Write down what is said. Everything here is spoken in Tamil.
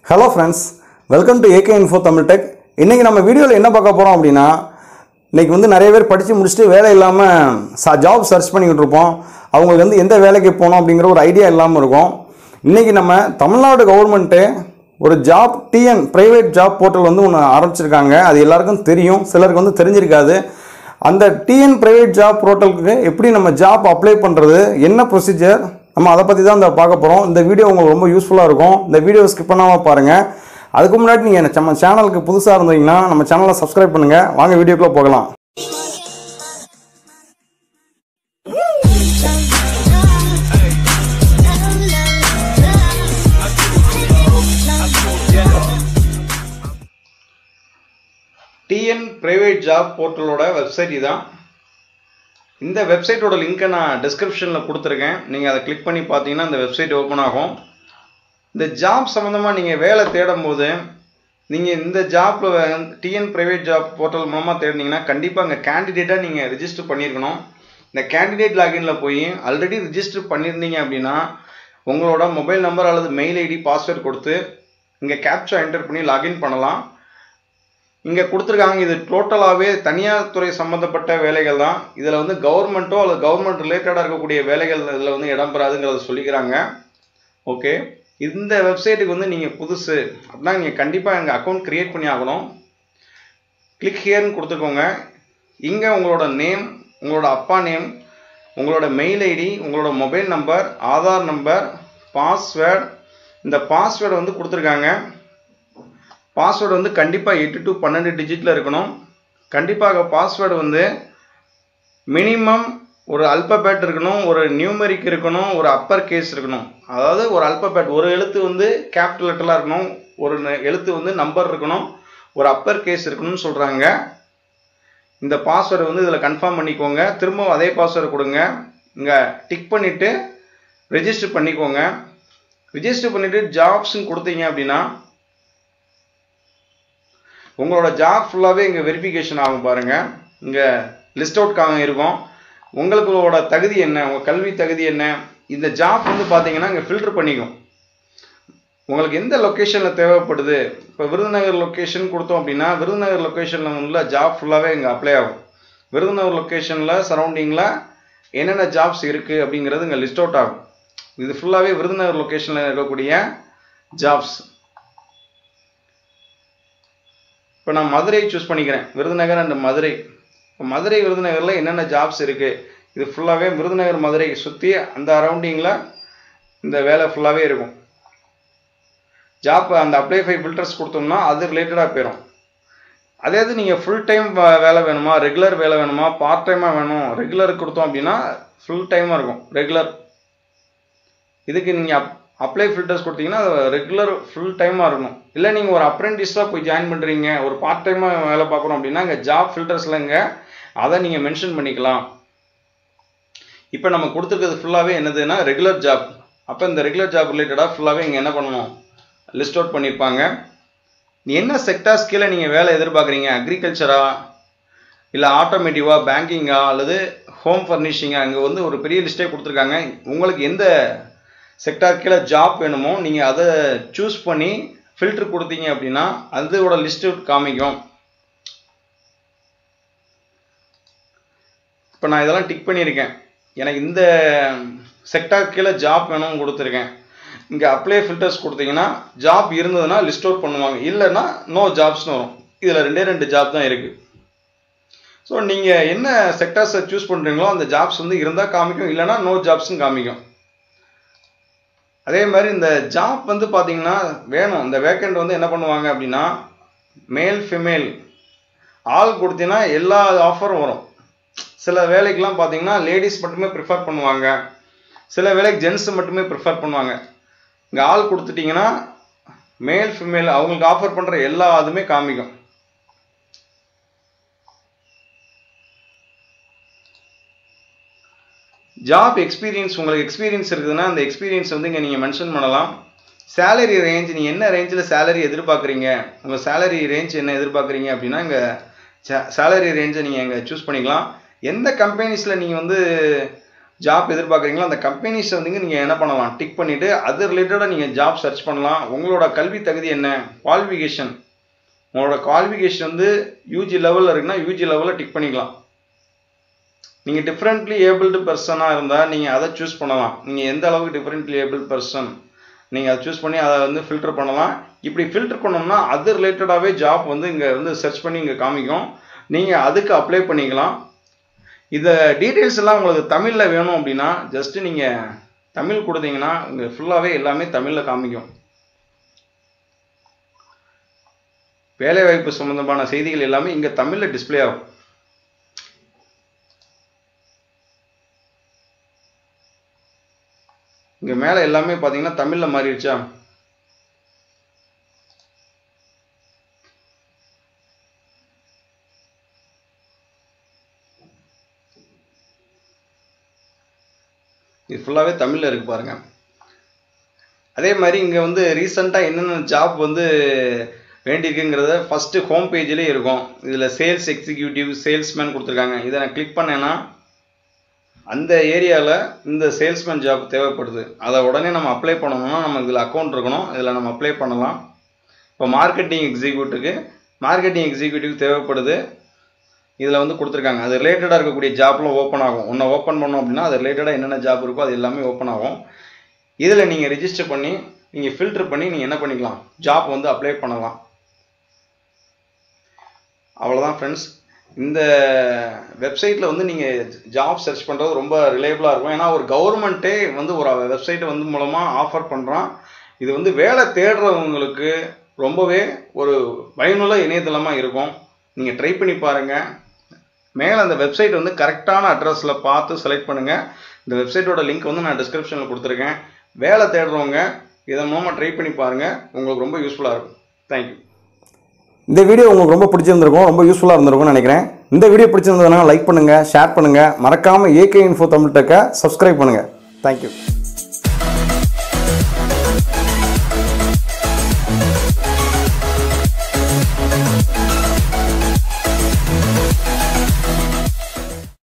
hello friends welcome to AK info Tamil tech இன்றைக்கி நம்ம வீடியோவில் என்ன பார்க்க போகிறோம் அப்படின்னா இன்றைக்கி வந்து நிறைய பேர் படித்து முடிச்சுட்டு வேலை இல்லாமல் ச ஜாப் சர்ச் பண்ணிக்கிட்டு இருப்போம் அவங்களுக்கு வந்து எந்த வேலைக்கு போகணும் அப்படிங்கிற ஒரு ஐடியா இல்லாமல் இருக்கும் இன்றைக்கி நம்ம தமிழ்நாடு கவர்மெண்ட்டு ஒரு job TN private job portal வந்து ஒன்று ஆரம்பிச்சிருக்காங்க அது எல்லாருக்கும் தெரியும் சிலருக்கு வந்து தெரிஞ்சிருக்காது அந்த டிஎன் ப்ரைவேட் ஜாப் போர்ட்டலுக்கு எப்படி நம்ம ஜாப் அப்ளை பண்ணுறது என்ன ப்ரொசீஜர் நம்ம அதை பற்றி தான் இந்த பார்க்க போகிறோம் இந்த வீடியோ உங்களுக்கு ரொம்ப யூஸ்ஃபுல்லாக இருக்கும் இந்த வீடியோ ஸ்கிப் பண்ணாமல் பாருங்கள் அதுக்கு முன்னாடி நீங்கள் நம்ம சேனலுக்கு புதுசாக இருந்தீங்கன்னா நம்ம சேனலை சப்ஸ்கிரைப் பண்ணுங்கள் வாங்க வீடியோக்குள்ளே போகலாம் டிஎன் பிரைவேட் ஜாப் போர்ட்டலோட வெப்சைட் இதான் இந்த வெப்சைட்டோட லிங்க்கை நான் டிஸ்கிரிப்ஷனில் கொடுத்துருக்கேன் நீங்கள் அதை கிளிக் பண்ணி பார்த்தீங்கன்னா இந்த வெப்சைட் ஓப்பன் ஆகும் இந்த ஜாப் சம்மந்தமாக நீங்கள் வேலை தேடும் போது நீங்கள் இந்த ஜாப்பில் டிஎன் ப்ரைவேட் ஜாப் போர்ட்டல் மூலமாக தேடினீங்கன்னா கண்டிப்பாக அங்கே கேண்டிடேட்டாக நீங்கள் ரிஜிஸ்டர் பண்ணியிருக்கணும் இந்த கேண்டிடேட் லாகினில் போய் ஆல்ரெடி ரிஜிஸ்டர் பண்ணியிருந்தீங்க அப்படின்னா உங்களோட மொபைல் நம்பர் அல்லது மெயில் ஐடி பாஸ்வேர்ட் கொடுத்து இங்கே கேப்சா என்டர் பண்ணி லாகின் பண்ணலாம் இங்கே கொடுத்துருக்காங்க இது டோட்டலாகவே தனியார் துறை சம்மந்தப்பட்ட வேலைகள் தான் இதில் வந்து கவர்மெண்ட்டோ அல்லது கவர்மெண்ட் ரிலேட்டடாக இருக்கக்கூடிய வேலைகள் இதில் வந்து இடம்பெறாதுங்கிறத சொல்லிக்கிறாங்க ஓகே இந்த வெப்சைட்டுக்கு வந்து நீங்கள் புதுசு அப்படின்னா நீங்கள் கண்டிப்பாக எங்கள் அக்கௌண்ட் க்ரியேட் பண்ணி ஆகணும் கிளிக் ஹியர்னு கொடுத்துக்கோங்க இங்கே உங்களோட நேம் உங்களோட அப்பா நேம் உங்களோட மெயில் ஐடி உங்களோட mobile number Aadhaar number password இந்த பாஸ்வேர்டு வந்து கொடுத்துருக்காங்க பாஸ்வேர்டு வந்து கண்டிப்பாக எட்டு டு பன்னெண்டு டிஜிட்டில் இருக்கணும் கண்டிப்பாக பாஸ்வேர்டு வந்து மினிமம் ஒரு அல்பபேட் இருக்கணும் ஒரு நியூமெரிக் இருக்கணும் ஒரு அப்பர் கேஸ் இருக்கணும் அதாவது ஒரு அல்பபேட் ஒரு எழுத்து வந்து கேபிட்டல் லெட்டராக இருக்கணும் ஒரு ந- எழுத்து வந்து நம்பர் இருக்கணும் ஒரு அப்பர் கேஸ் இருக்கணும்னு சொல்கிறாங்க இந்த பாஸ்வேர்டு வந்து இதில் கன்ஃபார்ம் பண்ணிக்கோங்க திரும்பவும் அதே பாஸ்வேர்டு கொடுங்க இங்கே டிக் பண்ணிவிட்டு ரெஜிஸ்டர் பண்ணிக்கோங்க ரிஜிஸ்டர் பண்ணிவிட்டு ஜாப்ஸ்ன்னு கொடுத்தீங்க அப்படின்னா உங்களோட ஜாப் ஃபுல்லாகவே இங்கே வெரிஃபிகேஷன் ஆகும் பாருங்கள் இங்கே லிஸ்ட் அவுட் காம இருக்கும் உங்களுங்களோட தகுதி என்ன உங்கள் கல்வி தகுதி என்ன இந்த ஜாப் வந்து பார்த்தீங்கன்னா இங்கே ஃபில்டர் பண்ணிக்கும் உங்களுக்கு எந்த லொக்கேஷனில் தேவைப்படுது இப்போ விருதுநகர் லொக்கேஷன் கொடுத்தோம் அப்படின்னா விருதுநகர் லொக்கேஷனில் உள்ள ஜாப் ஃபுல்லாகவே இங்கே அப்ளை ஆகும் விருதுநகர் லொக்கேஷனில் சரௌண்டிங்கில் என்னென்ன ஜாப்ஸ் இருக்குது அப்படிங்கிறது இங்கே லிஸ்ட் அவுட் ஆகும் இது ஃபுல்லாகவே விருதுநகர் லொக்கேஷனில் இருக்கக்கூடிய ஜாப்ஸ் இப்போ நான் மதுரை சூஸ் பண்ணிக்கிறேன் விருதுநகர் அண்ட் மதுரை இப்போ மதுரை விருதுநகரில் என்னென்ன ஜாப்ஸ் இருக்குது இது ஃபுல்லாகவே விருதுநகர் மதுரை சுற்றி அந்த அரௌண்டிங்கில் இந்த வேலை ஃபுல்லாகவே இருக்கும் ஜாப் அந்த அப்ளை ஃபை ஃபில்டர்ஸ் கொடுத்தோம்னா அது ரிலேட்டடாக போயிடும் அதே இது நீங்கள் ஃபுல் டைம் வேலை வேணுமா ரெகுலர் வேலை வேணுமா பார்ட் டைமாக வேணும் ரெகுலர் கொடுத்தோம் அப்படின்னா ஃபுல் டைமாக இருக்கும் ரெகுலர் இதுக்கு நீங்கள் அப் அப்ளை ஃபில்டர்ஸ் கொடுத்தீங்கன்னா ரெகுலர் ஃபுல் டைமாக இருக்கணும் இல்லை நீங்கள் ஒரு அப்ரெண்டிஸாக போய் ஜாயின் பண்ணுறீங்க ஒரு பார்ட் டைமாக வேலை பார்க்குறோம் அப்படின்னா இங்கே ஜாப் ஃபில்டர்ஸ்லங்க அதை நீங்கள் மென்ஷன் பண்ணிக்கலாம் இப்போ நம்ம கொடுத்துருக்கிறது ஃபுல்லாகவே என்னதுன்னா ரெகுலர் ஜாப் அப்போ இந்த ரெகுலர் ஜாப் ரிலேட்டடாக ஃபுல்லாகவே இங்கே என்ன பண்ணணும் லிஸ்ட் அவுட் பண்ணியிருப்பாங்க நீ என்ன செக்டார்ஸ் கீழே நீங்கள் வேலை எதிர்பார்க்குறீங்க அக்ரிகல்ச்சரா இல்லை ஆட்டோமேட்டிவா பேங்கிங்கா அல்லது ஹோம் ஃபர்னிஷிங்கா அங்கே வந்து ஒரு பெரிய லிஸ்ட்டே கொடுத்துருக்காங்க உங்களுக்கு எந்த செக்டார் கீழே ஜாப் வேணுமோ நீங்கள் அதை சூஸ் பண்ணி ஃபில்டர் கொடுத்தீங்க அப்படின்னா அதோட லிஸ்ட் காமிக்கும் இப்போ நான் இதெல்லாம் டிக் பண்ணியிருக்கேன் எனக்கு இந்த செக்டார் கீழே ஜாப் வேணும்னு கொடுத்துருக்கேன் இங்கே அப்ளை ஃபில்டர்ஸ் கொடுத்தீங்கன்னா ஜாப் இருந்ததுன்னா லிஸ்ட் அவுட் பண்ணுவாங்க இல்லைன்னா நோ ஜாப்ஸ்னு வரும் இதில் ரெண்டே ரெண்டு ஜாப் தான் இருக்குது ஸோ நீங்கள் என்ன செக்டார்ஸை சூஸ் பண்ணுறீங்களோ அந்த ஜாப்ஸ் வந்து இருந்தால் காமிக்கும் இல்லைன்னா நோ ஜாப்ஸ்னு காமிக்கும் அதே மாதிரி இந்த ஜாப் வந்து பார்த்தீங்கன்னா வேணும் இந்த வேக்கண்ட் வந்து என்ன பண்ணுவாங்க அப்படின்னா மேல் ஃபீமேல் ஆள் கொடுத்தீங்கன்னா எல்லா ஆஃபரும் வரும் சில வேலைக்கெல்லாம் பார்த்தீங்கன்னா லேடிஸ் மட்டுமே ப்ரிஃபர் பண்ணுவாங்க சில வேலைக்கு ஜென்ஸ் மட்டுமே ப்ரிஃபர் பண்ணுவாங்க இங்கே ஆள் கொடுத்துட்டிங்கன்னா மேல் ஃபீமேல் அவங்களுக்கு ஆஃபர் பண்ணுற எல்லா இதுவுமே காமிக்கும் ஜாப் எக்ஸ்பீரியன்ஸ் உங்களுக்கு எக்ஸ்பீரியன்ஸ் இருக்குதுன்னா அந்த எக்ஸ்பீரியன்ஸ் வந்து இங்கே நீங்கள் மென்ஷன் பண்ணலாம் சேலரி ரேஞ்ச் நீங்கள் என்ன ரேஞ்சில் சேலரி எதிர்பார்க்குறீங்க உங்கள் சேலரி ரேஞ்ச் என்ன எதிர்பார்க்குறீங்க அப்படின்னா இங்கே சேலரி ரேஞ்சை நீங்கள் இங்கே சூஸ் பண்ணிக்கலாம் எந்த கம்பெனிஸில் நீங்கள் வந்து ஜாப் எதிர்பார்க்குறீங்களோ அந்த கம்பெனிஸ் வந்து நீங்கள் என்ன பண்ணலாம் டிக் பண்ணிவிட்டு அது ரிலேட்டடாக நீங்கள் ஜாப் சர்ச் பண்ணலாம் உங்களோட கல்வி தகுதி என்ன குவாலிஃபிகேஷன் உங்களோட குவாலிஃபிகேஷன் வந்து யூஜி லெவலில் இருக்குன்னா யூஜி லெவலில் டிக் பண்ணிக்கலாம் நீங்கள் டிஃப்ரெண்ட்லி ஏபிள்டு பர்சனாக இருந்தால் நீங்கள் அதை சூஸ் பண்ணலாம் நீங்கள் எந்த அளவுக்கு டிஃப்ரெண்ட்லி ஏபிள் பர்சன் நீங்கள் அதை சூஸ் பண்ணி அதை வந்து ஃபில்டர் பண்ணலாம் இப்படி ஃபில்டர் பண்ணோம்னா அது ரிலேட்டடாகவே ஜாப் வந்து இங்கே வந்து சர்ச் பண்ணி இங்கே காமிக்கும் நீங்கள் அதுக்கு அப்ளை பண்ணிக்கலாம் இந்த டீட்டெயில்ஸ் எல்லாம் உங்களுக்கு தமிழில் வேணும் அப்படின்னா ஜஸ்ட்டு நீங்கள் தமிழ் கொடுத்தீங்கன்னா இங்கே ஃபுல்லாகவே எல்லாமே தமிழில் காமிக்கும் வேலைவாய்ப்பு சம்மந்தமான செய்திகள் எல்லாமே இங்கே தமிழில் டிஸ்ப்ளே ஆகும் இங்கே மேலே எல்லாமே பார்த்தீங்கன்னா தமிழில் மாறிடுச்சா இது ஃபுல்லாகவே தமிழில் இருக்கு பாருங்க அதே மாதிரி இங்கே வந்து ரீசெண்டாக என்னென்ன ஜாப் வந்து வேண்டியிருக்குங்கிறத ஃபஸ்ட்டு ஹோம் பேஜ்லேயே இருக்கும் இதில் சேல்ஸ் எக்ஸிக்யூட்டிவ் சேல்ஸ்மேன் கொடுத்துருக்காங்க இதை நான் கிளிக் பண்ணேன்னா அந்த ஏரியாவில் இந்த சேல்ஸ்மேன் ஜாப் தேவைப்படுது அதை உடனே நம்ம அப்ளை பண்ணணும்னா நம்ம இதில் அக்கௌண்ட் இருக்கணும் இதில் நம்ம அப்ளை பண்ணலாம் இப்போ மார்க்கெட்டிங் எக்ஸிக்யூட்டிவ்க்கு மார்க்கெட்டிங் எக்ஸிக்யூட்டிவ் தேவைப்படுது இதில் வந்து கொடுத்துருக்காங்க அது ரிலேட்டடாக இருக்கக்கூடிய ஜாப்லாம் ஓப்பன் ஆகும் ஒன்றை ஓப்பன் பண்ணோம் அப்படின்னா அது ரிலேட்டடாக என்னென்ன ஜாப் இருக்கோ அது எல்லாமே ஓப்பன் ஆகும் இதில் நீங்கள் ரிஜிஸ்டர் பண்ணி நீங்கள் ஃபில்டர் பண்ணி நீங்கள் என்ன பண்ணிக்கலாம் ஜாப் வந்து அப்ளை பண்ணலாம் அவ்வளோதான் ஃப்ரெண்ட்ஸ் இந்த வெப்சைட்டில் வந்து நீங்கள் ஜாப் சர்ச் பண்ணுறது ரொம்ப ரிலேபிளாக இருக்கும் ஏன்னா ஒரு கவர்மெண்ட்டே வந்து ஒரு வெப்சைட்டை வந்து மூலமாக ஆஃபர் பண்ணுறான் இது வந்து வேலை தேடுறவங்களுக்கு ரொம்பவே ஒரு பயனுள்ள இணையதளமாக இருக்கும் நீங்கள் ட்ரை பண்ணி பாருங்கள் மேலே அந்த வெப்சைட் வந்து கரெக்டான அட்ரஸில் பார்த்து செலக்ட் பண்ணுங்கள் இந்த வெப்சைட்டோட லிங்க் வந்து நான் டிஸ்கிரிப்ஷனில் கொடுத்துருக்கேன் வேலை தேடுறவங்க இதன் மூலமாக ட்ரை பண்ணி பாருங்கள் உங்களுக்கு ரொம்ப யூஸ்ஃபுல்லாக இருக்கும் தேங்க்யூ இந்த வீடியோ உங்களுக்கு ரொம்ப பிடிச்சிருந்திருக்கும் ரொம்ப யூஸ்ஃபுல்லாக இருந்திருக்கும்னு நினைக்கிறேன் இந்த வீடியோ பிடிச்சிருந்ததுனால லைக் பண்ணுங்கள் ஷேர் பண்ணுங்கள் மறக்காமல் ஏகே இன்ஃபோ தமிழ் டெக்கை சப்ஸ்கிரைப் பண்ணுங்கள் தேங்க்யூ